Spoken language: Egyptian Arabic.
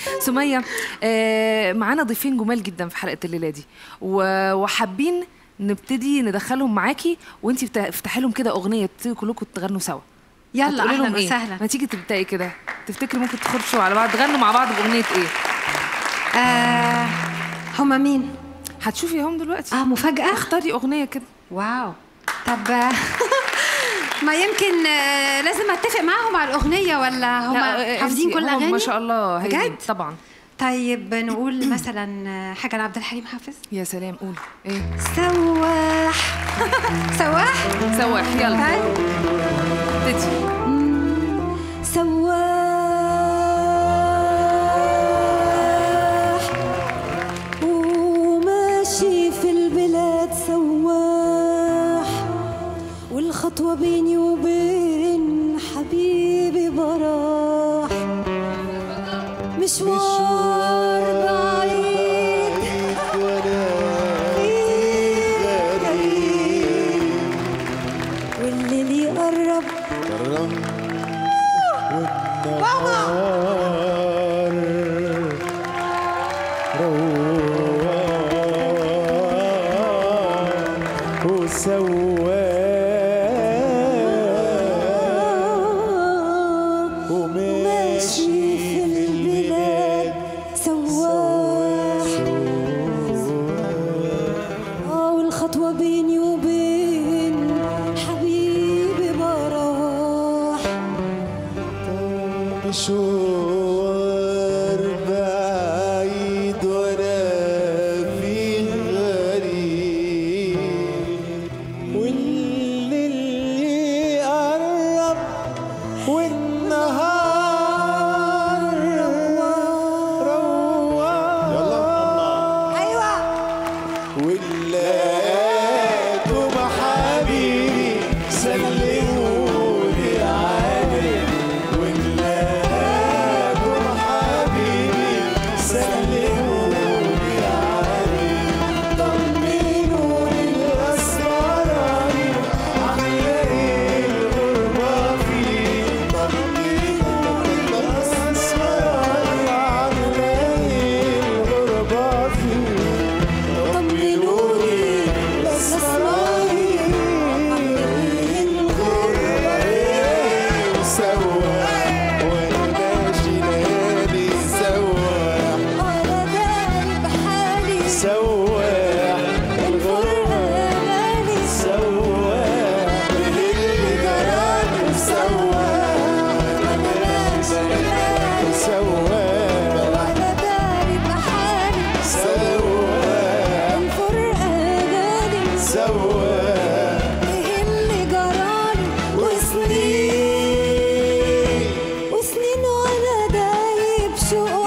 سمية آه، معانا ضيفين جمال جدا في حلقة الليلة دي و- وحابين نبتدي ندخلهم معاكي وانتي بتا- افتحي لهم كده اغنية تبتدوا كلكم تغنوا سوا يلا هتقولي لهم اهلا إيه؟ وسهلا ما تيجي تبدأي كده تفتكري ممكن تخرجوا على بعض تغنوا مع بعض بأغنية ايه؟ آه هما مين؟ هتشوفي هم دلوقتي اه مفاجأة؟ اختاري أغنية كده واو طب آه، ما يمكن آه، لازم اتفق معاهم على الاغنيه ولا لا، هما آه، حافظين انتي- كل هم اغاني ما شاء الله هايلين. بجد؟ طبعا طيب نقول مثلا آه، حاجه لعبد الحليم حافظ يا سلام قول ايه سواح سواح سواح يلا تعال. ابتدي سواح وماشي في البلاد سواح والخطوة بيني وبين حبيبي براح مشوار بعيد والليل يقرب وماشي في البلاد سواح اه والخطوة بيني وبين حبيبي براح مشوار بعيد وانا فيه غريب والليل يقرب والنهار روار ايوه ولادكم حبيبي سلموني عليه ولادكم حبيبي سلموني عليه طمنوني الأسراري عاملة الغربة فيه طمنوني الأسراري عاملة الغربة فيه طمنوني الأسراري سواح وانا ماشي نادي سواح على بالي بحالي سواح الغربة غالي سواح اللي جراني سواح أنا ماشي بحالي سواح على بالي بحالي سواح الفرقة غالي سواح إيه اللي جرالي وسنين وسنين وأنا دايب شوق